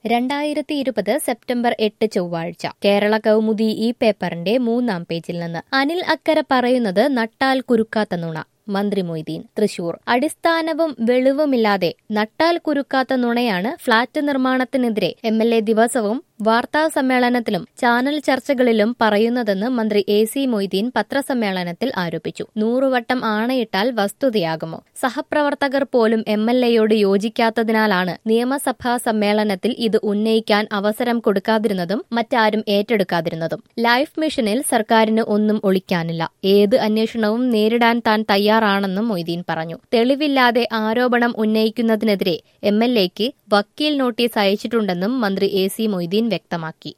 രണ്ടായിരത്തി ഇരുപത് സെപ്റ്റംബർ എട്ട് ചൊവ്വാഴ്ച കേരള കൗമുദി ഈ പേപ്പറിന്റെ മൂന്നാം പേജിൽ നിന്ന് അനിൽ അക്കര പറയുന്നത് നട്ടാൽ കുരുക്കാത്ത നുണ മന്ത്രി മൊയ്തീൻ തൃശൂർ അടിസ്ഥാനവും വെളിവുമില്ലാതെ നട്ടാൽ കുരുക്കാത്ത നുണയാണ് ഫ്ളാറ്റ് നിർമ്മാണത്തിനെതിരെ എം എൽ എ ദിവസവും വാർത്താ സമ്മേളനത്തിലും ചാനൽ ചർച്ചകളിലും പറയുന്നതെന്ന് മന്ത്രി എ സി മൊയ്തീൻ പത്രസമ്മേളനത്തിൽ ആരോപിച്ചു നൂറുവട്ടം ആണയിട്ടാൽ വസ്തുതയാകുമോ സഹപ്രവർത്തകർ പോലും എം എൽ എയോട് യോജിക്കാത്തതിനാലാണ് നിയമസഭാ സമ്മേളനത്തിൽ ഇത് ഉന്നയിക്കാൻ അവസരം കൊടുക്കാതിരുന്നതും മറ്റാരും ഏറ്റെടുക്കാതിരുന്നതും ലൈഫ് മിഷനിൽ സർക്കാരിന് ഒന്നും ഒളിക്കാനില്ല ഏത് അന്വേഷണവും നേരിടാൻ താൻ തയ്യാറാണെന്നും മൊയ്തീൻ പറഞ്ഞു തെളിവില്ലാതെ ആരോപണം ഉന്നയിക്കുന്നതിനെതിരെ എം എൽ എക്ക് വക്കീൽ നോട്ടീസ് അയച്ചിട്ടുണ്ടെന്നും മന്ത്രി എ സി മൊയ്തീൻ വ്യക്തമാക്കി